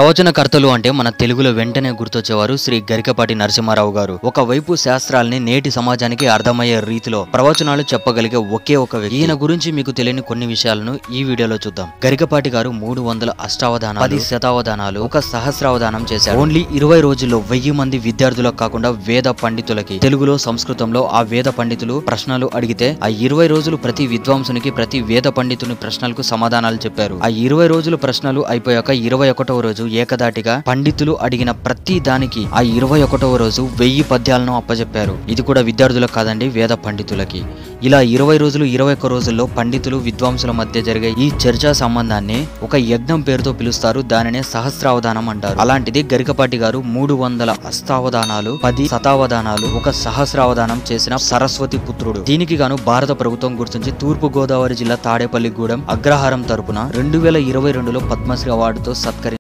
ప్రవచనకర్తలు అంటే మన తెలుగులో వెంటనే గుర్తొచ్చేవారు శ్రీ గరికపాటి నరసింహారావు గారు ఒకవైపు శాస్త్రాల్ని నేటి సమాజానికి అర్థమయ్యే రీతిలో ప్రవచనాలు చెప్పగలిగే ఒకే ఒక వ్యక్తి ఈయన గురించి మీకు తెలియని కొన్ని విషయాలను ఈ వీడియోలో చూద్దాం గరికపాటి గారు మూడు వందల అష్టావధానాలు పది శతావధానాలు ఒక సహస్రావధానం చేశారు ఓన్లీ ఇరవై రోజుల్లో వెయ్యి మంది విద్యార్థులకు కాకుండా వేద పండితులకి తెలుగులో సంస్కృతంలో ఆ వేద పండితులు ప్రశ్నలు అడిగితే ఆ ఇరవై రోజులు ప్రతి విద్వాంసునికి ప్రతి వేద పండితుని ప్రశ్నలకు సమాధానాలు చెప్పారు ఆ ఇరవై రోజులు ప్రశ్నలు అయిపోయాక ఇరవై ఒకటవ రోజు ఏకదాటిగా పండితులు అడిగిన ప్రతి దానికి ఆ ఇరవై ఒకటవ రోజు వెయ్యి పద్యాలను అప్పచెప్పారు ఇది కూడా విద్యార్థులకు కాదండి వేద పండితులకి ఇలా ఇరవై రోజులు ఇరవై ఒక్క రోజుల్లో పండితులు విద్వాంసుల మధ్య జరిగే ఈ చర్చా సంబంధాన్ని ఒక యజ్ఞం పేరుతో పిలుస్తారు దానినే సహస్రావధానం అంటారు అలాంటిది గరికపాటి గారు మూడు వందల అష్టావధానాలు పది శతావధానాలు ఒక సహస్రావధానం చేసిన సరస్వతి పుత్రుడు దీనికి గాను భారత ప్రభుత్వం గుర్తించి తూర్పు గోదావరి జిల్లా తాడేపల్లిగూడెం అగ్రహారం తరపున రెండు వేల ఇరవై రెండులో పద్మశ్రీ అవార్డుతో సత్కరి